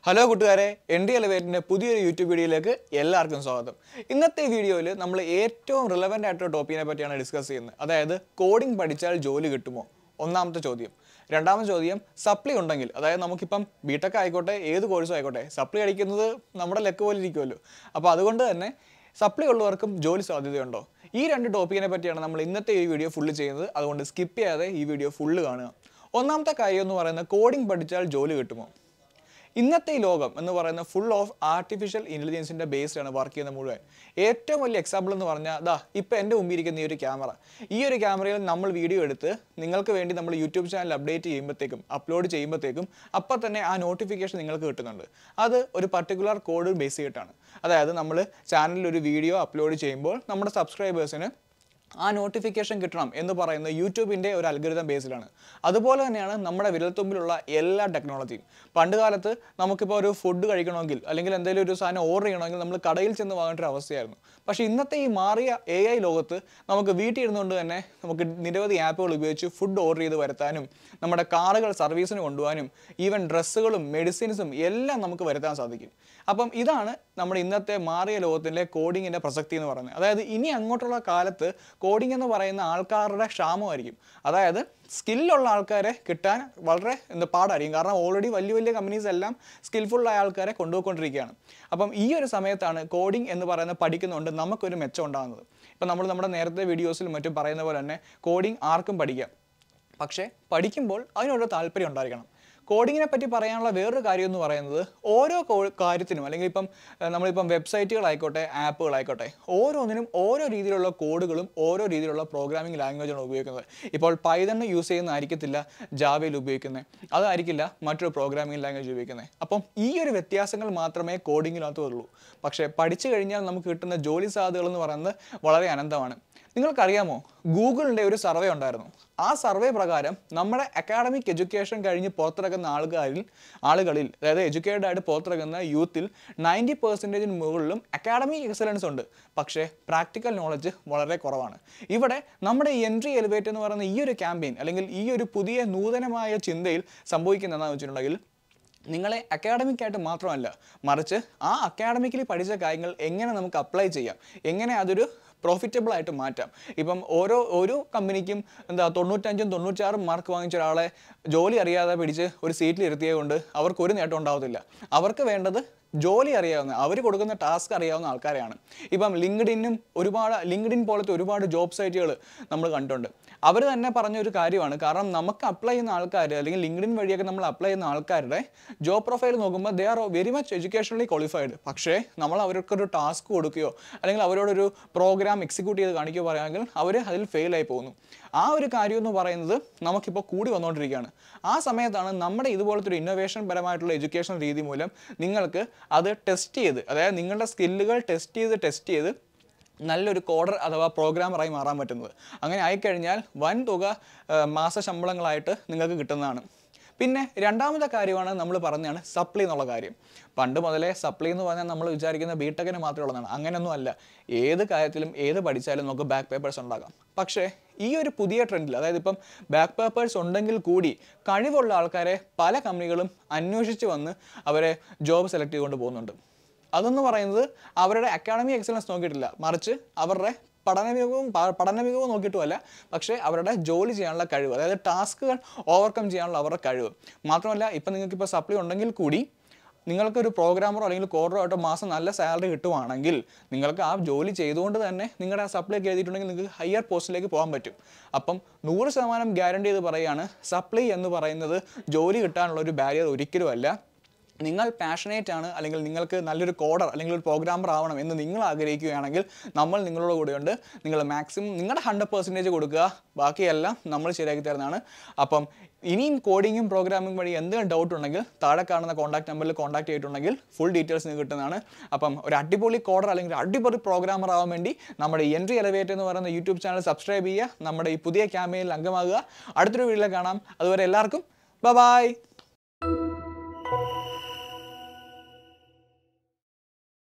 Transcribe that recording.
hello കൂട്ടുകാരെ N D എലവേറ്റിൻ്റെ പുതിയൊരു YouTube വീഡിയോയിലേക്ക് എല്ലാവർക്കും സ്വാഗതം ഇന്നത്തെ വീഡിയോയിൽ നമ്മൾ ഏറ്റവും റിലവൻ്റ് ആയിട്ടുള്ള ടോപ്പിക്കിനെ പറ്റിയാണ് ഡിസ്കസ് ചെയ്യുന്നത് അതായത് കോഡിംഗ് പഠിച്ചാൽ ജോലി കിട്ടുമോ ഒന്നാമത്തെ ചോദ്യം രണ്ടാമത്തെ ചോദ്യം സപ്ലി ഉണ്ടെങ്കിൽ അതായത് നമുക്കിപ്പം ബിടെക് ആയിക്കോട്ടെ ഏത് കോഴ്സും ആയിക്കോട്ടെ സപ്ലി അടിക്കുന്നത് നമ്മുടെ ലെക്ക് പോലെ ഇരിക്കുമല്ലോ അപ്പോൾ അതുകൊണ്ട് തന്നെ സപ്ലി ഉള്ളവർക്കും ജോലി സാധ്യതയുണ്ടോ ഈ രണ്ട് ടോപ്പിക്കിനെ പറ്റിയാണ് നമ്മൾ ഇന്നത്തെ ഈ വീഡിയോ ഫുള്ള് ചെയ്യുന്നത് അതുകൊണ്ട് സ്കിപ്പ് ചെയ്യാതെ ഈ വീഡിയോ ഫുള്ള് കാണുക ഒന്നാമത്തെ കാര്യം എന്ന് പറയുന്നത് കോഡിംഗ് പഠിച്ചാൽ ജോലി കിട്ടുമോ ഇന്നത്തെ ഈ ലോകം എന്ന് പറയുന്ന ഫുൾ ഓഫ് ആർട്ടിഫിഷ്യൽ ഇൻ്റലിജൻസിൻ്റെ ബേസ്ഡാണ് വർക്ക് ചെയ്യുന്ന മുഴുവൻ ഏറ്റവും വലിയ എക്സാമ്പിൾ എന്ന് പറഞ്ഞാൽ ദാ ഇപ്പം എൻ്റെ മുമ്പിൽ ഇരിക്കുന്ന ഈ ഒരു ക്യാമറ ഈ ഒരു ക്യാമറയിൽ നമ്മൾ വീഡിയോ എടുത്ത് നിങ്ങൾക്ക് വേണ്ടി നമ്മൾ യൂട്യൂബ് ചാനൽ അപ്ഡേറ്റ് ചെയ്യുമ്പോഴത്തേക്കും അപ്ലോഡ് ചെയ്യുമ്പോഴത്തേക്കും അപ്പം തന്നെ ആ നോട്ടിഫിക്കേഷൻ നിങ്ങൾക്ക് കിട്ടുന്നുണ്ട് അത് ഒരു പർട്ടിക്കുലർ കോഡ് ബേസ് ചെയ്തിട്ടാണ് അതായത് നമ്മൾ ചാനലിൽ ഒരു വീഡിയോ അപ്ലോഡ് ചെയ്യുമ്പോൾ നമ്മുടെ സബ്സ്ക്രൈബേഴ്സിന് ആ നോട്ടിഫിക്കേഷൻ കിട്ടണം എന്ന് പറയുന്നത് യൂട്യൂബിൻ്റെ ഒരു അൽഗരിതം ബേസിലാണ് അതുപോലെ തന്നെയാണ് നമ്മുടെ വിരൽത്തുമ്പിലുള്ള എല്ലാ ടെക്നോളജിയും പണ്ട് കാലത്ത് നമുക്കിപ്പോൾ ഒരു ഫുഡ് കഴിക്കണമെങ്കിൽ അല്ലെങ്കിൽ എന്തെങ്കിലും ഒരു സാധനം ഓർഡർ ചെയ്യണമെങ്കിൽ നമ്മൾ കടയിൽ ചെന്ന് വാങ്ങേണ്ട ഒരു അവസ്ഥയായിരുന്നു പക്ഷേ ഇന്നത്തെ ഈ മാറിയ എ ഐ ലോകത്ത് നമുക്ക് വീട്ടിൽ ഇരുന്നുകൊണ്ട് തന്നെ നമുക്ക് നിരവധി ആപ്പുകൾ ഉപയോഗിച്ച് ഫുഡ് ഓർഡർ ചെയ്ത് വരുത്താനും നമ്മുടെ കാറുകൾ സർവീസിന് കൊണ്ടുപോകാനും ഈവൻ ഡ്രസ്സുകളും മെഡിസിൻസും എല്ലാം നമുക്ക് വരുത്താൻ സാധിക്കും അപ്പം ഇതാണ് നമ്മുടെ ഇന്നത്തെ മാറിയ ലോകത്തിൻ്റെ കോഡിങ്ങിൻ്റെ പ്രസക്തി എന്ന് പറയുന്നത് അതായത് ഇനി അങ്ങോട്ടുള്ള കാലത്ത് കോഡിംഗ് എന്ന് പറയുന്ന ആൾക്കാരുടെ ക്ഷാമമായിരിക്കും അതായത് സ്കില്ലുള്ള ആൾക്കാരെ കിട്ടാൻ വളരെ എന്താ പാടായിരിക്കും കാരണം ഓൾറെഡി വലിയ വലിയ കമ്പനീസ് എല്ലാം സ്കിൽഫുള്ളായ ആൾക്കാരെ കൊണ്ടുപോയിക്കൊണ്ടിരിക്കുകയാണ് അപ്പം ഈ ഒരു സമയത്താണ് കോഡിംഗ് എന്ന് പറയുന്ന പഠിക്കുന്നതുകൊണ്ട് നമുക്കൊരു മെച്ചം ഉണ്ടാകുന്നത് ഇപ്പം നമ്മൾ നമ്മുടെ നേരത്തെ വീഡിയോസിലും മറ്റും പറയുന്ന പോലെ തന്നെ കോഡിംഗ് ആർക്കും പഠിക്കാം പക്ഷേ പഠിക്കുമ്പോൾ അതിനോട് താല്പര്യം ഉണ്ടായിരിക്കണം കോഡിങ്ങിനെ പറ്റി പറയാനുള്ള വേറൊരു കാര്യം എന്ന് പറയുന്നത് ഓരോ കോ- കാര്യത്തിനും അല്ലെങ്കിൽ ഇപ്പം ഏഹ്, നമ്മളിപ്പം വെബ്സൈറ്റുകളായിക്കോട്ടെ ആപ്പുകളായിക്കോട്ടെ ഓരോന്നിനും ഓരോ രീതിയിലുള്ള കോഡുകളും ഓരോ രീതിയിലുള്ള പ്രോഗ്രാമിംഗ് ലാംഗ്വേജാണ് ഉപയോഗിക്കുന്നത് ഇപ്പോൾ പൈതണ് യൂസ് ചെയ്യുന്നതായിരിക്കത്തില്ല ജാവയിൽ ഉപയോഗിക്കുന്നത് അതായിരിക്കില്ല മറ്റൊരു പ്രോഗ്രാമിംഗ് ലാംഗ്വേജ് ഉപയോഗിക്കുന്നത് അപ്പം ഈ ഒരു വ്യത്യാസങ്ങൾ മാത്രമേ കോഡിങ്ങിനകത്തുള്ളൂ പക്ഷേ പഠിച്ചു കഴിഞ്ഞാൽ നമുക്ക് കിട്ടുന്ന ജോലി സാധ്യതകൾ എന്ന് പറയുന്നത് വളരെ അനന്തമാണ് നിങ്ങൾക്കറിയാമോ ഗൂഗിളിൻ്റെ ഒരു സർവേ ഉണ്ടായിരുന്നു ആ സർവേ പ്രകാരം നമ്മുടെ അക്കാഡമിക് എഡ്യൂക്കേഷൻ കഴിഞ്ഞ് പുറത്തിറങ്ങുന്ന ആളുകാരിൽ ആളുകളിൽ അതായത് എഡ്യൂക്കേറ്റഡ് ആയിട്ട് പുറത്തിറങ്ങുന്ന യൂത്തിൽ നയൻറ്റി പെർസെൻറ്റേജിന് മുകളിലും അക്കാഡമിക് എക്സലൻസ് ഉണ്ട് പക്ഷേ പ്രാക്ടിക്കൽ നോളജ് വളരെ കുറവാണ് ഇവിടെ നമ്മുടെ എൻട്രി എലിവേറ്റ് എന്ന് പറയുന്ന ഈ ഒരു ക്യാമ്പയിൻ അല്ലെങ്കിൽ ഈ ഒരു പുതിയ നൂതനമായ ചിന്തയിൽ സംഭവിക്കുന്നത് എന്താണെന്ന് വെച്ചിട്ടുണ്ടെങ്കിൽ നിങ്ങളെ അക്കാഡമിക് ആയിട്ട് മാത്രമല്ല മറിച്ച് ആ അക്കാഡമിക്കലി പഠിച്ച കാര്യങ്ങൾ എങ്ങനെ നമുക്ക് അപ്ലൈ ചെയ്യാം എങ്ങനെ അതൊരു പ്രോഫിറ്റബിൾ ആയിട്ട് മാറ്റാം ഇപ്പം ഓരോ ഓരോ കമ്പനിക്കും എന്താ തൊണ്ണൂറ്റഞ്ചും തൊണ്ണൂറ്റാറും മാർക്ക് വാങ്ങിച്ച ഒരാളെ ജോലി അറിയാതെ പിടിച്ച് ഒരു സീറ്റിൽ ഇരുത്തിയത് കൊണ്ട് അവർക്ക് ഒരു നേട്ടം ഉണ്ടാവത്തില്ല അവർക്ക് വേണ്ടത് ജോലി അറിയാവുന്ന അവർ കൊടുക്കുന്ന ടാസ്ക് അറിയാവുന്ന ആൾക്കാരെയാണ് ഇപ്പം ലിങ്ക്ഡിനും ഒരുപാട് ലിങ്ക്ഡിൻ പോലത്തെ ഒരുപാട് ജോബ് സൈറ്റുകൾ നമ്മൾ കണ്ടിട്ടുണ്ട് അവർ തന്നെ പറഞ്ഞ ഒരു കാര്യമാണ് കാരണം നമുക്ക് അപ്ലൈ ചെയ്യുന്ന ആൾക്കാർ അല്ലെങ്കിൽ ലിങ്ക്ഡിൻ വഴിയൊക്കെ നമ്മൾ അപ്ലൈ ചെയ്യുന്ന ആൾക്കാരുടെ ജോബ് പ്രൊഫൈൽ നോക്കുമ്പോൾ they are very much educationally qualified പക്ഷേ നമ്മൾ അവർക്കൊരു ടാസ്ക് കൊടുക്കുകയോ അല്ലെങ്കിൽ അവരോടൊരു പ്രോഗ്രാം എക്സിക്യൂട്ട് ചെയ്ത് കാണിക്കുകയോ പറയുകയാണെങ്കിൽ അവർ അതിൽ ഫെയിൽ ആയി പോകുന്നു ആ ഒരു കാര്യം എന്ന് പറയുന്നത് നമുക്കിപ്പോൾ കൂടി വന്നുകൊണ്ടിരിക്കുകയാണ് ആ സമയത്താണ് നമ്മുടെ ഇതുപോലത്തെ ഒരു ഇന്നോവേഷൻ പരമായിട്ടുള്ള എഡ്യൂക്കേഷൻ രീതി മൂലം നിങ്ങൾക്ക് അത് ടെസ്റ്റ് ചെയ്ത് അതായത് നിങ്ങളുടെ സ്കില്ലുകൾ ടെസ്റ്റ് ചെയ്ത് ടെസ്റ്റ് ചെയ്ത് നല്ലൊരു കോഡർ അഥവാ പ്രോഗ്രാമറായി മാറാൻ പറ്റുന്നത് അങ്ങനെ ആയിക്കഴിഞ്ഞാൽ വൻ തുക ആ, മാസ ശമ്പളങ്ങളായിട്ട് നിങ്ങൾക്ക് കിട്ടുന്നതാണ് പിന്നെ രണ്ടാമത്തെ കാര്യമാണ് നമ്മൾ പറഞ്ഞാണ് സപ്ലി എന്നുള്ള കാര്യം പണ്ട് മുതലേ സപ്ലി എന്ന് പറഞ്ഞാൽ നമ്മൾ വിചാരിക്കുന്ന ബിടെക്കിന് മാത്രമേ ഉള്ളതാണ് അങ്ങനെയൊന്നും അല്ല ഏത് കാര്യത്തിലും ഏത് പഠിച്ചാലും നമുക്ക് ബാക്ക് പേപ്പേഴ്സ് ഉണ്ടാകാം പക്ഷേ ഈ ഒരു പുതിയ ട്രെൻഡിൽ അതായത് ഇപ്പം ബാക്ക് പേപ്പേഴ്സ് ഉണ്ടെങ്കിൽ കൂടി കഴിവുള്ള ആൾക്കാരെ പല കമ്പനികളും അന്വേഷിച്ച് വന്ന് അവരെ ജോബ് സെലക്ട് ചെയ്തുകൊണ്ട് പോകുന്നുണ്ട് അതെന്ന് പറയുന്നത് അവരുടെ അക്കാഡമിക് എക്സലൻസ് നോക്കിയിട്ടില്ല മറിച്ച് അവരുടെ പഠന മികവും പ- പഠന മികവും നോക്കിയിട്ടുമല്ല പക്ഷേ അവരുടെ ജോലി ചെയ്യാനുള്ള കഴിവ് അതായത് ടാസ്കുകൾ ഓവർകം ചെയ്യാനുള്ള അവരുടെ കഴിവ് മാത്രമല്ല ഇപ്പം നിങ്ങൾക്കിപ്പോൾ സപ്ലി ഉണ്ടെങ്കിൽ കൂടി നിങ്ങൾക്കൊരു പ്രോഗ്രാമറോ അല്ലെങ്കിൽ കോഡറോ ആയിട്ടോ മാസം നല്ല സാലറി കിട്ടുവാണെങ്കിൽ നിങ്ങൾക്ക് ആ ജോലി ചെയ്തുകൊണ്ട് തന്നെ നിങ്ങളുടെ ആ സപ്ലി ഒക്കെ എഴുതിയിട്ടുണ്ടെങ്കിൽ നിങ്ങൾക്ക് ഹയർ പോസ്റ്റിലേക്ക് പോകാൻ പറ്റും അപ്പം നൂറ് ശതമാനം ഗ്യാരണ്ടി ചെയ്ത് പറയുകയാണ് സപ്ലി എന്ന് പറയുന്നത് ജോലി കിട്ടാനുള്ള ഒരു ബാരിയർ ഒരിക്കലുമല്ല നിങ്ങൾ പാഷനേറ്റ് ആണ് അല്ലെങ്കിൽ നിങ്ങൾക്ക് നല്ലൊരു കോഡർ അല്ലെങ്കിൽ ഒരു പ്രോഗ്രാമർ ആവണം എന്ന് നിങ്ങൾ ആഗ്രഹിക്കുകയാണെങ്കിൽ നമ്മൾ നിങ്ങളോട് കൂടെയുണ്ട് നിങ്ങൾ മാക്സിമം നിങ്ങളുടെ ഹൺഡ്രഡ് പെർസെൻറ്റേജ് കൊടുക്കുക ബാക്കിയെല്ലാം നമ്മൾ ശരിയാക്കി തരുന്നതാണ് അപ്പം ഇനിയും കോഡിങ്ങും പ്രോഗ്രാമിംഗ് വഴി എന്തെങ്കിലും ഡൗട്ട് ഉണ്ടെങ്കിൽ താഴെ കാണുന്ന കോൺടാക്ട് നമ്പറിൽ കോൺടാക്ട് ചെയ്തിട്ടുണ്ടെങ്കിൽ ഫുൾ ഡീറ്റെയിൽസ് നിങ്ങൾക്ക് കിട്ടുന്നതാണ് അപ്പം ഒരു അടിപൊളി കോഡർ അല്ലെങ്കിൽ ഒരു അടിപൊളി പ്രോഗ്രാമർ ആവാൻ വേണ്ടി നമ്മുടെ എൻട്രി എലവേറ്റ് എന്ന് പറയുന്ന യൂട്യൂബ് ചാനൽ സബ്സ്ക്രൈബ് ചെയ്യുക നമ്മുടെ ഈ പുതിയ ക്യാമ്പയിനിൽ അംഗമാകുക അടുത്തൊരു വീഡിയോയിൽ കാണാം അതുവരെ എല്ലാവർക്കും ബൈ